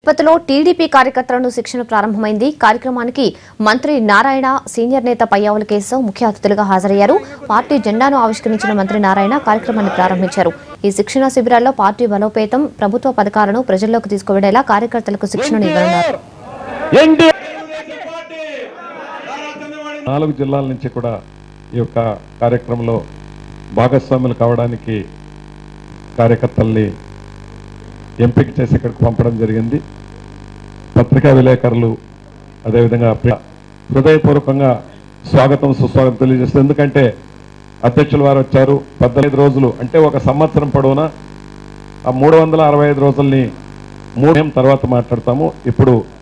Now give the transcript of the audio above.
తిరుపతిలో టీడీపీ కార్యకర్తలను శిక్షణ ప్రారంభమైంది కార్యక్రమానికి మంత్రి నారాయణ సీనియర్ నేత పయ్యావుల కేశవ్ ముఖ్య అతిథులుగా హాజరయ్యారు పార్టీ జెండాను ఆవిష్కరించిన మంత్రి నారాయణ కార్యక్రమాన్ని ప్రారంభించారు ఈ శిక్షణ శిబిరాల్లో పార్టీ బలోపేతం ప్రభుత్వ పథకాలను ప్రజల్లోకి తీసుకువెళ్లేలా కార్యకర్తలకు శిక్షణ ఇవ్వనున్నారు ఎన్డీఏ నాలుగు జిల్లాల నుంచి కూడా ఈ యొక్క కార్యక్రమంలో భాగస్వాములు కావడానికి కార్యకర్తల్ని ఎంపిక చేసి ఇక్కడికి పంపడం జరిగింది పత్రికా విలేకరులు అదేవిధంగా ప్రియ- హృదయపూర్వకంగా స్వాగతం సుస్వాగతం తెలియజేస్తుంది ఎందుకంటే అధ్యక్షుల వారు వచ్చారు పద్దెనిమిది రోజులు అంటే ఒక సంవత్సరం పొడవునా ఆ మూడు వందల అరవై ఐదు రోజుల్ని మూడు తర్వాత మాట్లాడతాము ఇప్పుడు